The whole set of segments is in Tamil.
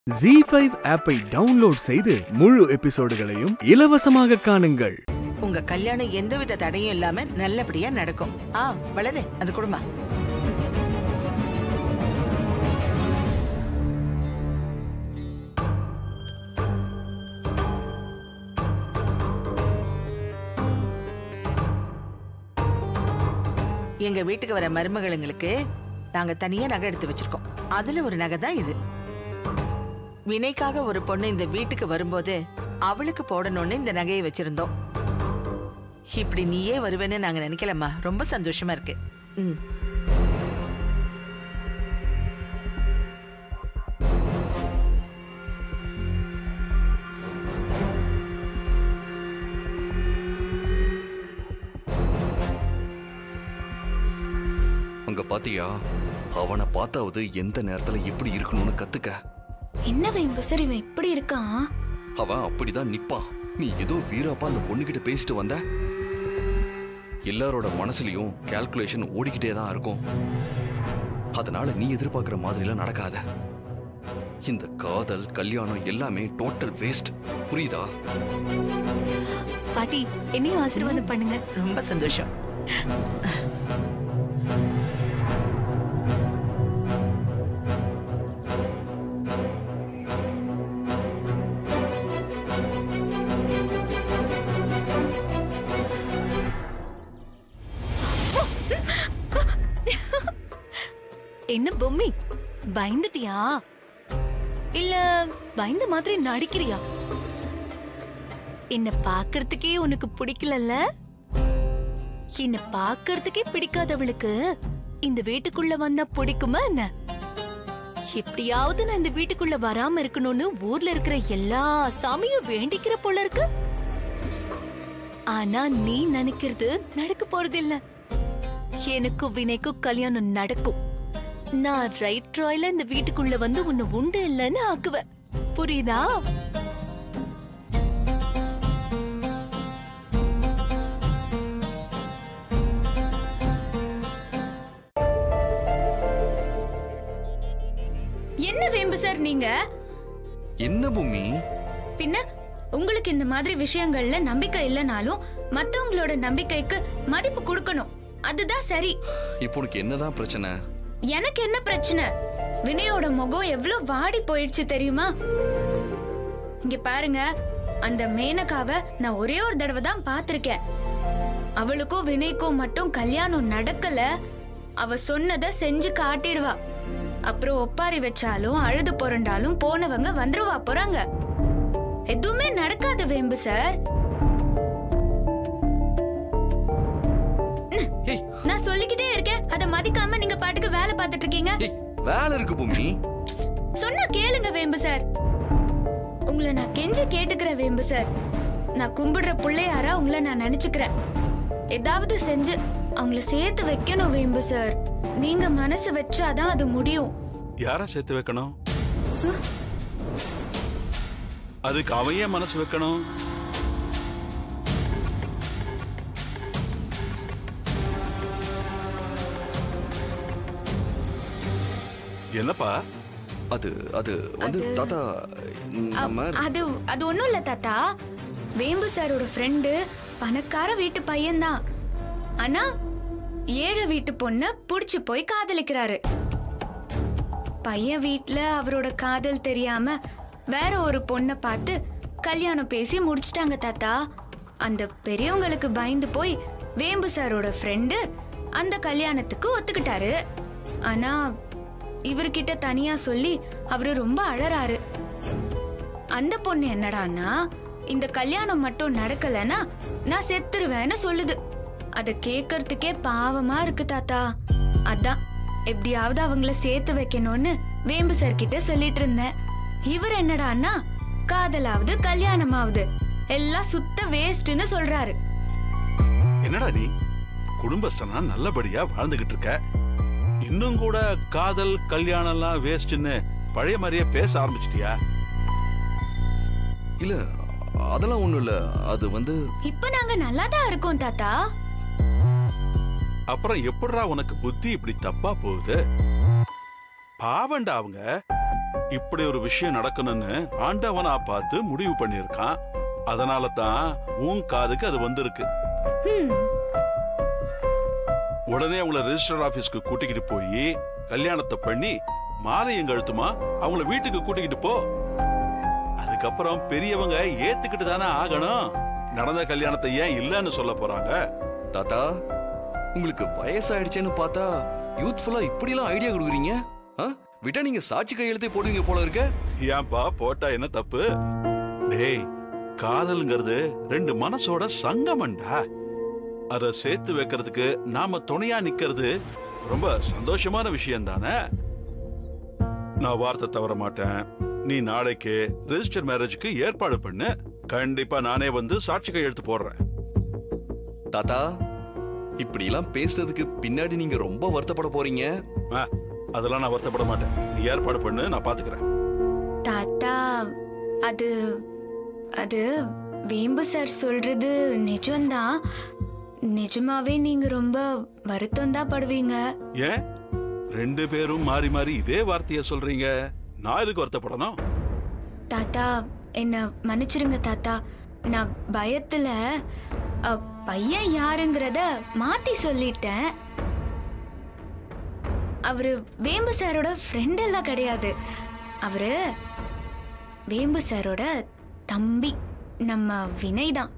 ஜி ஃபைவ் ஆப்பை டவுன்லோட் செய்து முழு எபிசோடுகளையும் இலவசமாக காணுங்கள் உங்க கல்யாணம் எந்தவித தடையும் இல்லாம நல்லபடியா நடக்கும் ஆ வளரு அது குடும்பம் எங்க வீட்டுக்கு வர மருமகளுங்களுக்கு நாங்க தனியா நகை எடுத்து வச்சிருக்கோம் அதுல ஒரு நகை தான் இது வினைக்காக ஒரு பொண்ணு இந்த வீட்டுக்கு வரும்போது அவளுக்கு போடணும்னு இந்த நகையை வச்சிருந்தோம் இப்படி நீயே வருவேன்னு நாங்க நினைக்கலம்மா ரொம்ப சந்தோஷமா இருக்கு ம் அங்க பாத்தியா அவனை பார்த்தாவது எந்த நேரத்துல எப்படி இருக்கணும்னு கத்துக்க என்ன வேம்பு சார் இவன் இப்படி இருக்கான் அவன் அப்படிதான் நிப்பான் நீ ஏதோ வீரப்பா அந்த பொண்ணுகிட்ட பேசிட்டு வந்த எல்லாரோட மனசுலயும் கால்குலேஷன் ஓடிக்கிட்டே தான் இருக்கும் அதனால நீ எதிர்பார்க்கிற மாதிரிலாம் நடக்காத இந்த காதல் கல்யாணம் எல்லாமே டோட்டல் வேஸ்ட் புரியுதா பாட்டி என்னையும் ஆசீர்வாதம் பண்ணுங்க ரொம்ப சந்தோஷம் என்ன பொம்மி பயந்துட்டியா இல்ல பயந்த மாதிரி நடிக்கிறியா என்ன பாக்குறதுக்கே உனக்கு பிடிக்கலல்ல என்ன பாக்குறதுக்கே பிடிக்காதவளுக்கு இந்த வீட்டுக்குள்ள வந்தா பிடிக்குமா என்ன எப்படியாவது நான் இந்த வீட்டுக்குள்ள வராம இருக்கணும்னு ஊர்ல இருக்கிற எல்லா சாமியும் வேண்டிக்கிற போல இருக்கு ஆனா நீ நினைக்கிறது நடக்க போறதில்ல எனக்கும் வினைக்கும் கல்யாணம் நடக்கும் நான் ரைட் ராய்ல இந்த வீட்டுக்குள்ள வந்து உன்னை உண்டு இல்லைன்னு ஆக்குவேன் புரியுதா என்ன வேம்பு சார் நீங்க என்ன பூமி பின்ன உங்களுக்கு இந்த மாதிரி விஷயங்கள்ல நம்பிக்கை இல்லைனாலும் மத்தவங்களோட நம்பிக்கைக்கு மதிப்பு கொடுக்கணும் அதுதான் சரி இப்போ உனக்கு என்னதான் பிரச்சனை எனக்கு என்ன பிரச்சனை வினயோட முகம் எவ்வளவு வாடி போயிடுச்சு தெரியுமா இங்க பாருங்க அந்த மேனகாவை நான் ஒரே ஒரு தடவை தான் பார்த்திருக்கேன் அவளுக்கும் வினய்க்கும் மட்டும் கல்யாணம் நடக்கல அவ சொன்னதை செஞ்சு காட்டிடுவா அப்புறம் ஒப்பாரி வச்சாலும் அழுது புரண்டாலும் போனவங்க வந்துருவா போறாங்க எதுவுமே நடக்காது வேம்பு சார் ஏய் நான் சொல்லிக்கிட்டே இருக்கேன் அதை மதிக்காம நீங்க பாட்டுக்கு வேலை பார்த்துட்டு இருக்கீங்க ஏய் வேலை இருக்கு பூமி சொன்னா கேளுங்க வேம்பு சார் உங்களை நான் கெஞ்சி கேட்டுக்கிறேன் வேம்பு சார் நான் கும்பிடுற பிள்ளையாரா உங்களை நான் நினைச்சுக்கிறேன் ஏதாவது செஞ்சு அவங்கள சேர்த்து வைக்கணும் வேம்பு சார் நீங்க மனசு வச்சாதான் அது முடியும் யார சேர்த்து வைக்கணும் அதுக்கு அவன் ஏன் மனசு வைக்கணும் என்னப்பா அது அது வந்து அது- தாத்தா நம்ம அது அது ஒண்ணும் இல்ல தாத்தா வேம்பு சாரோட ஃப்ரெண்டு பணக்கார வீட்டு பையன்தான் ஆனா ஏழை வீட்டு பொண்ண புடிச்சு போய் காதலிக்கிறாரு பையன் வீட்ல அவரோட காதல் தெரியாம வேற ஒரு பொண்ணை பார்த்து கல்யாணம் பேசி முடிச்சிட்டாங்க தாத்தா அந்த பெரியவங்களுக்கு பயந்து போய் வேம்பு சாரோட ஃப்ரெண்டு அந்த கல்யாணத்துக்கு ஒத்துக்கிட்டாரு ஆனா இவர்கிட்ட தனியா சொல்லி அவரு ரொம்ப அழறாரு அந்த பொண்ணு என்னடான்னா இந்த கல்யாணம் மட்டும் நடக்கலனா நான் செத்துருவேன்னு சொல்லுது அத கேக்கறதுக்கே பாவமா இருக்கு தாத்தா அதான் எப்படியாவது அவங்கள சேர்த்து வைக்கணும்னு வேம்பு சார் கிட்ட சொல்லிட்டு இருந்தேன் இவர் என்னடான்னா காதலாவது கல்யாணமாவது எல்லாம் சுத்த வேஸ்ட்னு சொல்றாரு என்னடா நீ குடும்பஸ்தனா நல்லபடியா வாழ்ந்துகிட்டு இருக்க இன்னும் கூட காதல் கல்யாணம்லாம் வேஸ்ட்னு பழைய மாதிரியே பேச ஆரம்பிச்சிட்டியா இல்ல அதெல்லாம் ஒண்ணும் இல்ல அது வந்து இப்ப நாங்க நல்லா தான் இருக்கோம் தாத்தா அப்புறம் எப்படிடா உனக்கு புத்தி இப்படி தப்பா போகுது பாவண்டா அவங்க இப்படி ஒரு விஷயம் நடக்கணும்னு ஆண்டவனா பார்த்து முடிவு பண்ணியிருக்கான் அதனால தான் உன் காதுக்கு அது வந்திருக்கு ஹம், உடனே அவங்கள ரெஜிஸ்டர் ஆபீஸ்க்கு கூட்டிக்கிட்டு போய் கல்யாணத்தை பண்ணி மாலையும் கழுத்துமா அவங்கள வீட்டுக்கு கூட்டிக்கிட்டு போ அதுக்கப்புறம் பெரியவங்க ஏத்துக்கிட்டு தானே ஆகணும் நடந்த கல்யாணத்தை ஏன் இல்லைன்னு சொல்ல போறாங்க தாத்தா உங்களுக்கு வயசாயிடுச்சேன்னு பார்த்தா யூத்ஃபுல்லா இப்படிலாம் ஐடியா கொடுக்குறீங்க ஆ? விட்டா நீங்க சாட்சி கையெழுத்தே போடுவீங்க போல இருக்க ஏன்பா போட்டா என்ன தப்பு டேய் காதல்ங்கிறது ரெண்டு மனசோட சங்கமண்டா அத சேர்த்து வைக்கிறதுக்கு நாம துணையா நிக்கிறது ரொம்ப சந்தோஷமான விஷயம் தானே நான் வார்த்தை தவற மாட்டேன் நீ நாளைக்கு ரெஜிஸ்டர் மேரேஜுக்கு ஏற்பாடு பண்ணு கண்டிப்பா நானே வந்து சாட்சி கையெழுத்து போடுறேன் தாத்தா இப்படிலாம் பேசுறதுக்கு பின்னாடி நீங்க ரொம்ப வருத்தப்பட போறீங்க ஆ, அதெல்லாம் நான் வருத்தப்பட மாட்டேன் நீ ஏற்பாடு பண்ணு நான் பாத்துக்கிறேன் தாத்தா அது அது வேம்பு சார் சொல்றது நிஜம்தான் நிஜமாவே நீங்க ரொம்ப வருத்தம் தான் படுவீங்க ஏன் ரெண்டு பேரும் மாறி மாறி இதே வார்த்தைய சொல்றீங்க நான் எதுக்கு வருத்தப்படணும் தாத்தா என்ன மன்னிச்சிருங்க தாத்தா நான் பயத்துல அ, பையன் யாருங்கிறத மாத்தி சொல்லிட்டேன் அவரு வேம்பு சாரோட ஃப்ரெண்ட் எல்லாம் கிடையாது அவரு வேம்பு சாரோட தம்பி நம்ம வினய் தான்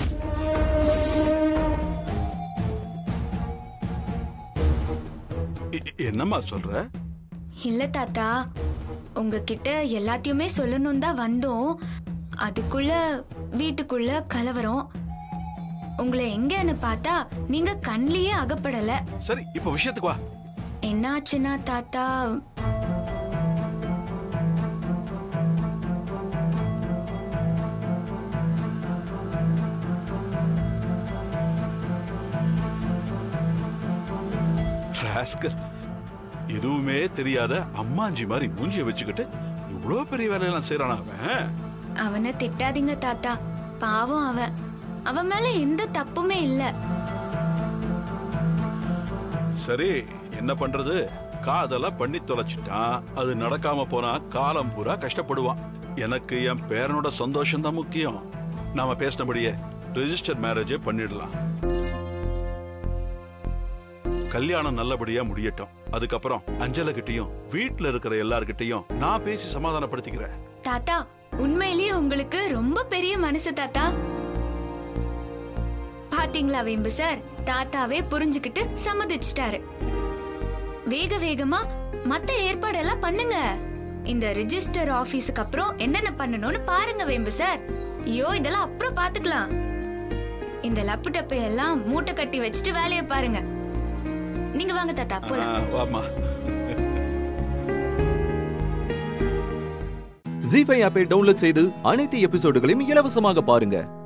எ- என்னம்மா சொல்ற இல்ல தாத்தா உங்ககிட்ட எல்லாத்தையுமே சொல்லணும் தான் வந்தோம் அதுக்குள்ள வீட்டுக்குள்ள கலவரம் உங்களை எங்கன்னு பார்த்தா நீங்க கண்லயே அகப்படல சரி இப்ப விஷயத்துக்கு வா என்னாச்சுன்னா தாத்தா ராஸ்கல் எதுவுமே தெரியாத அம்மாஞ்சி மாதிரி மூஞ்சிய வச்சுக்கிட்டு இவ்வளோ பெரிய வேலையெல்லாம் செய்யறானா அவன் அவனை திட்டாதீங்க தாத்தா பாவம் அவன் அவன் மேல எந்த தப்புமே இல்ல சரி என்ன பண்றது காதல பண்ணி தொலைச்சிட்டான் அது நடக்காம போனா காலம் பூரா கஷ்டப்படுவான் எனக்கு என் பேரனோட சந்தோஷம் தான் முக்கியம் நாம பேசினபடியே ரெஜிஸ்டர் மேரேஜே பண்ணிடலாம் கல்யாணம் நல்லபடியா முடியட்டும் அதுக்கப்புறம் அஞ்சல கிட்டயும் வீட்டுல இருக்கிற எல்லார்கிட்டயும் நான் பேசி சமாதானப்படுத்திக்கிறேன் தாத்தா உண்மையிலேயே உங்களுக்கு ரொம்ப பெரிய மனசு தாத்தா பாத்தீங்களா வேம்பு சார் தாத்தாவே புரிஞ்சுக்கிட்டு சம்மதிச்சிட்டாரு வேக வேகமா மத்த ஏற்பாடெல்லாம் பண்ணுங்க இந்த ரிஜிஸ்டர் ஆபீஸுக்கு அப்புறம் என்னென்ன பண்ணணும்னு பாருங்க வேம்பு சார் ஐயோ இதெல்லாம் அப்புறம் பாத்துக்கலாம் இந்த லப்பு டப்பை எல்லாம் மூட்டை கட்டி வச்சுட்டு வேலையை பாருங்க நீங்க வாங்க தாத்தா போலாம் ஆ, வாம்மா ஜி ஃபைவ் ஆப்பை டவுன்லோட் செய்து அனைத்து எபிசோடுகளையும் இலவசமாக பாருங்க